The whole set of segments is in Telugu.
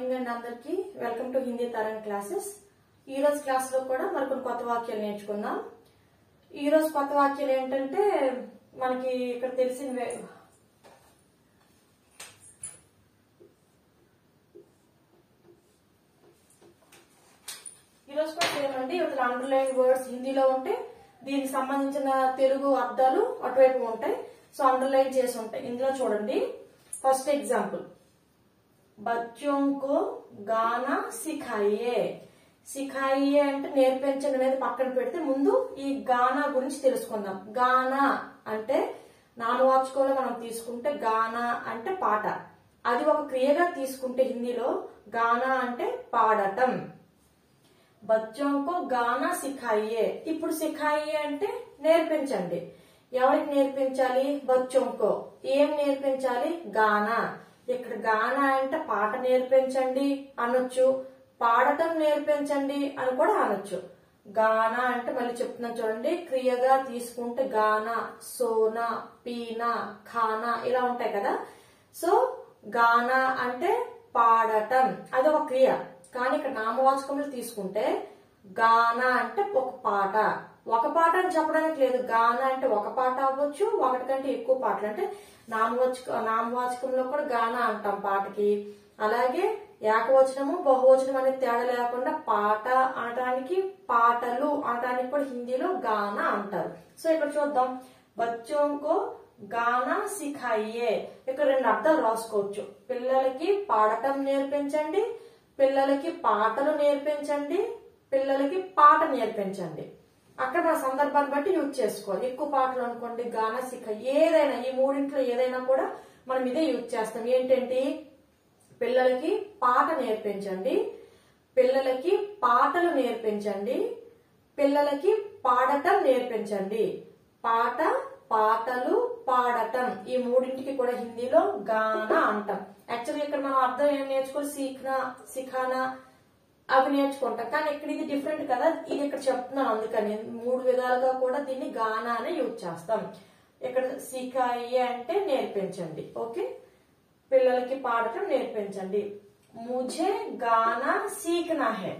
మార్నింగ్ అండి అందరికి వెల్కమ్ టు హిందీ తరం క్లాసెస్ ఈ రోజు క్లాస్ లో కూడా మరికొన్ని కొత్త వాక్యాలు నేర్చుకుందాం ఈ రోజు కొత్త వాక్యాలు ఏంటంటే మనకి ఇక్కడ తెలిసిన ఈ రోజు కూడా సేమ్ అండి ఇవతల అండర్లైన్ వర్డ్స్ హిందీలో ఉంటే దీనికి సంబంధించిన తెలుగు అర్థాలు అటువైపు ఉంటాయి సో అండర్లైన్ చేసి ఉంటాయి ఇందులో చూడండి ఫస్ట్ ఎగ్జాంపుల్ బచ్చోं को గానా సిఖాయియే సిఖాయియే అంటే నేర్పించండి అనేది పక్కన పెడితే ముందు ఈ గానా గురించి తెలుసుకుందాం గానా అంటే నామవాచకంలో మనం తీసుకుంటే గానా అంటే పాట అది ఒక క్రియగా తీసుకుంటే హిందీలో గానా అంటే పాడటం బచ్చోं को గానా సిఖాయియే ఇప్పుడు సిఖాయియే అంటే నేర్పించండి ఎవరికి నేర్పించాలి బచ్చోంకో ఏం నేర్పించాలి గానా ఇక్కడ గానా అంటే పాట నేర్పించండి అనొచ్చు పాడటం నేర్పించండి అని కూడా అనొచ్చు గానా అంటే మళ్ళీ చెప్తున్నాను చూడండి క్రియగా తీసుకుంటే గానా సోనా పీనా ఖానా ఇలా ఉంటాయి కదా సో గానా అంటే పాడటం అది ఒక క్రియ కానీ ఇక్కడ నామవాచకంలో తీసుకుంటే గానా అంటే ఒక పాట ఒక పాట అని చెప్పడానికి లేదు గానా అంటే ఒక పాట అవ్వచ్చు ఒకటి కంటే ఎక్కువ పాటలు అంటే నామవాచక నామవాచకంలో కూడా గానా అంటాం పాటకి అలాగే ఏకవచనము బహువచనం అనే తేడా లేకుండా పాట అనడానికి పాటలు అనడానికి కూడా హిందీలో గానా అంటారు సో ఇక్కడ చూద్దాం బచ్చోంకో గానా సిఖాయియే ఇక్కడ రెండు అర్థాలు రాసుకోవచ్చు పిల్లలకి పాడటం నేర్పించండి పిల్లలకి పాటలు నేర్పించండి పిల్లలకి పాట నేర్పించండి అక్కడ మన సందర్భాన్ని బట్టి యూజ్ చేసుకోవాలి ఎక్కువ పాటలు అనుకోండి గానా సిఖ ఏదైనా ఈ మూడింట్లో ఏదైనా కూడా మనం ఇదే యూజ్ చేస్తాం ఏంటంటే పిల్లలకి పాట నేర్పించండి పిల్లలకి పాటలు నేర్పించండి పిల్లలకి పాడటం నేర్పించండి పాట పాటలు పాడటం ఈ మూడింటికి కూడా హిందీలో గానా అంటాం యాక్చువల్గా ఇక్కడ మనం అర్థం ఏం నేర్చుకోవాలి సీఖనా సిఖానా అవి నేర్చుకుంటాం కానీ ఇక్కడ ఇది డిఫరెంట్ కదా ఇది ఇక్కడ చెప్తున్నాను అందుకని మూడు విధాలుగా కూడా దీన్ని గానా అనే యూజ్ చేస్తాం ఇక్కడ సిఖాయి అంటే నేర్పించండి ఓకే పిల్లలకి పాడటం నేర్పించండి ముझे గానా సీఖనా హే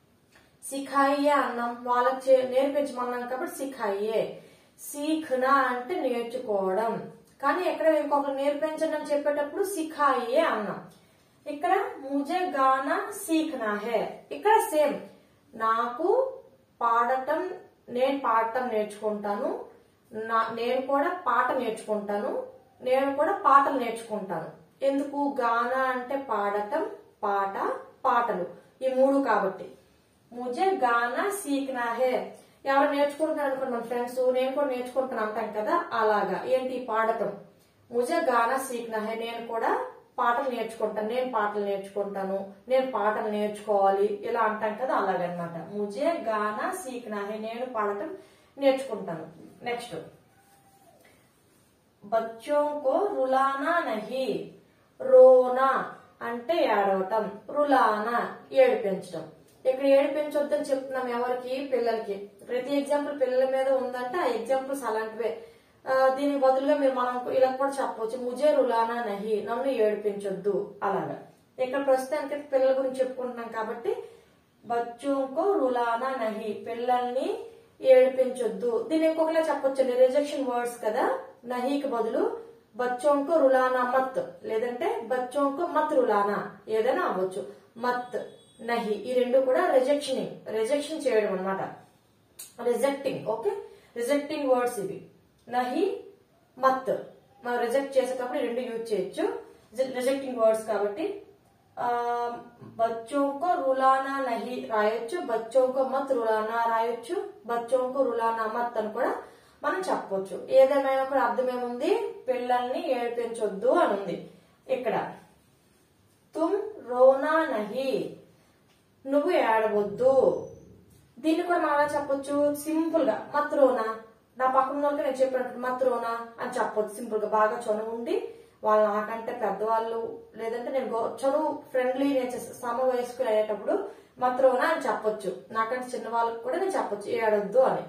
సిఖాయియే అన్నాం వాళ్ళకి చే- నేర్పించమన్నాం కాబట్టి సిఖాయియే సీఖనా అంటే నేర్చుకోవడం కానీ ఎక్కడ ఇంకొకరు నేర్పించండి అని చెప్పేటప్పుడు సిఖాయియే అన్నాం ఇక్కడ ముझे గానా సీఖనా హే ఇక్కడ సేమ్ నాకు పాడటం నేను పాడటం నేర్చుకుంటాను నా నేను కూడా పాట నేర్చుకుంటాను నేను కూడా పాటలు నేర్చుకుంటాను ఎందుకు గానా అంటే పాడటం పాట పాటలు ఈ మూడు కాబట్టి ముझे గానా సీఖనా హే ఎవరు నేర్చుకుంటున్నారు అనుకోండి మన ఫ్రెండ్స్ నేను కూడా నేర్చుకుంటాను అంటాం కదా అలాగా ఏంటి పాడటం ముझे గానా సీఖనా హే నేను కూడా పాటలు నేర్చుకుంటాను నేను పాటలు నేర్చుకుంటాను నేను పాటలు నేర్చుకోవాలి ఇలా అంటాం కదా అలాగనమాట ముझे గానా సీఖనా హే నేను పాడటం నేర్చుకుంటాను నెక్స్ట్ బచ్చోं को रुलाना नहीं రోనా అంటే ఏడవటం రులానా ఏడిపించడం ఇక్కడ ఏడిపించొద్దని చెప్తున్నాం ఎవరికి పిల్లలకి ప్రతి ఎగ్జాంపుల్ పిల్లల మీద ఉందంటే ఆ ఎగ్జాంపుల్స్ అలాంటివే ఆ, దీని బదులుగా మీరు మనం ఇలా కూడా చెప్పవచ్చు ముజే రులానా నహి నన్ను ఏడిపించొద్దు అలాగా ఇక్కడ ప్రస్తుతానికి పిల్లల గురించి చెప్పుకుంటున్నాం కాబట్టి బచ్చోంకో రులానా నహి పిల్లల్ని ఏడిపించొద్దు దీన్ని ఇంకొకలా చెప్పొచ్చండి రిజెక్షన్ వర్డ్స్ కదా నహీకి బదులు బచ్చోంకో రులానా మత్ లేదంటే బచ్చోంకో మత్ రులానా ఏదైనా అవ్వచ్చు మత్ నహి ఈ రెండు కూడా రిజెక్షనింగ్ రిజెక్షన్ చేయడం అన్నమాట రిజెక్టింగ్ ఓకే రిజెక్టింగ్ వర్డ్స్ ఇవి నహి మత్ మనం రిజెక్ట్ చేసేటప్పుడు ఈ రెండు యూజ్ చేయొచ్చు రిజెక్టింగ్ వర్డ్స్ కాబట్టి ఆ, బచ్చోं को रुलाना नहीं రాయొచ్చు బచ్చోं को మత్ రులానా రాయొచ్చు బచ్చోं को रुलाना మత్ అని కూడా మనం చెప్పొచ్చు ఏదేమైనా కూడా అర్థం ఏముంది పిల్లల్ని ఏడిపించొద్దు అని ఉంది ఇక్కడ తుమ్ రోనా నహి నువ్వు ఏడవద్దు దీన్ని కూడా మనం ఎలా చెప్పొచ్చు సింపుల్ గా మత్రోనా నా పక్కన వాళ్ళకి నేను చెప్పినట్టు మత్రోనా అని చెప్పొచ్చు సింపుల్ గా బాగా చనువు ఉండి వాళ్ళు నాకంటే పెద్దవాళ్ళు లేదంటే నేను గో- చనువు ఫ్రెండ్లీ నేచర్ సమ వయస్కులు అయ్యేటప్పుడు మత్రోనా అని చెప్పొచ్చు నాకంటే చిన్న వాళ్ళకి కూడా నేను చెప్పొచ్చు ఏడొద్దు అని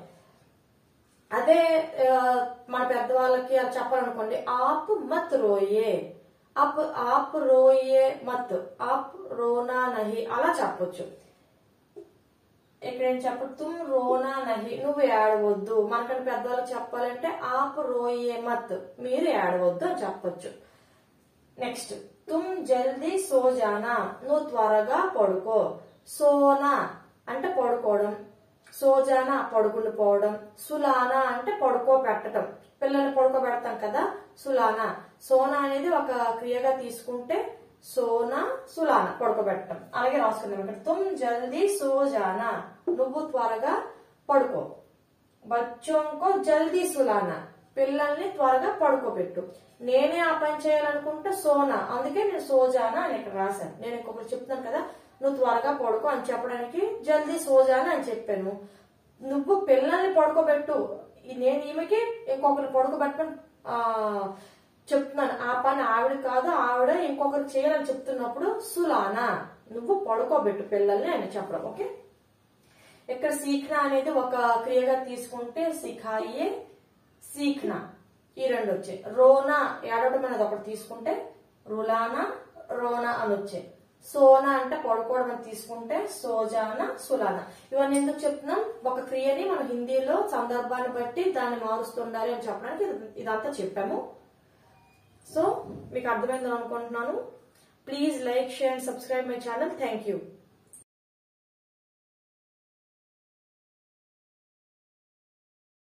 అదే ఆ, మన పెద్దవాళ్ళకి అది చెప్పాలనుకోండి ఆపు మత్ రోయే అప్ ఆప్ రోయే మత్ ఆప్ రోనా నహి అలా చెప్పొచ్చు ఇక్కడ ఏం చెప్ప తుమ్ రోనా నహి నువ్వు ఏడవద్దు మనకంటే పెద్దవాళ్ళకి చెప్పాలంటే ఆప్ రోయే మత్ మీరు ఏడవద్దు అని చెప్పొచ్చు నెక్స్ట్ తుమ్ జల్దీ సోజానా నువ్వు త్వరగా పడుకో సోనా అంటే పడుకోవడం సోజానా పడుకుని పోవడం సులానా అంటే పడుకో పెట్టడం పిల్లల్ని పడుకోబెడతాం కదా సులానా సోనా అనేది ఒక క్రియగా తీసుకుంటే సోనా సులానా పడుకోబెట్టడం అలాగే రాసుకుందాం ఇక్కడ తుమ్ జల్దీ సోజానా నువ్వు త్వరగా పడుకో బచ్చోంకో జల్దీ సులానా పిల్లల్ని త్వరగా పడుకోబెట్టు నేనే ఆ పని చేయాలనుకుంటే సోనా అందుకే నేను సోజానా అని ఇక్కడ రాశాను నేను ఇంకొకటి చెప్తున్నాను కదా నువ్వు త్వరగా పడుకో అని చెప్పడానికి జల్దీ సోజానా అని చెప్పాను నువ్వు పిల్లల్ని పడుకోబెట్టు ఈ- నేను ఈమెకి ఇంకొకరిని పడుకోబెట్టమని ఆ, చెప్తున్నాను ఆ పని ఆవిడ కాదు ఆవిడ ఇంకొకరు చేయాలని చెప్తున్నప్పుడు సులానా నువ్వు పడుకోబెట్టు పిల్లల్ని అని చెప్పడం ఓకే ఇక్కడ సీఖనా అనేది ఒక క్రియగా తీసుకుంటే సిఖాయే సీఖనా ఈ రెండు వచ్చాయి రోనా ఏడవడం అనేది ఒకటి తీసుకుంటే రులానా రోనా అని వచ్చాయి సోనా అంటే పడుకోవడం అని తీసుకుంటే సోజానా సులానా ఇవన్నీ ఎందుకు చెప్తున్నాం ఒక క్రియని మనం హిందీలో సందర్భాన్ని బట్టి దాన్ని మారుస్తుండాలి అని చెప్పడానికి ఇది- ఇదంతా చెప్పాము సో మీకు అర్థమైందని అనుకుంటున్నాను please like share and subscribe my channel thank you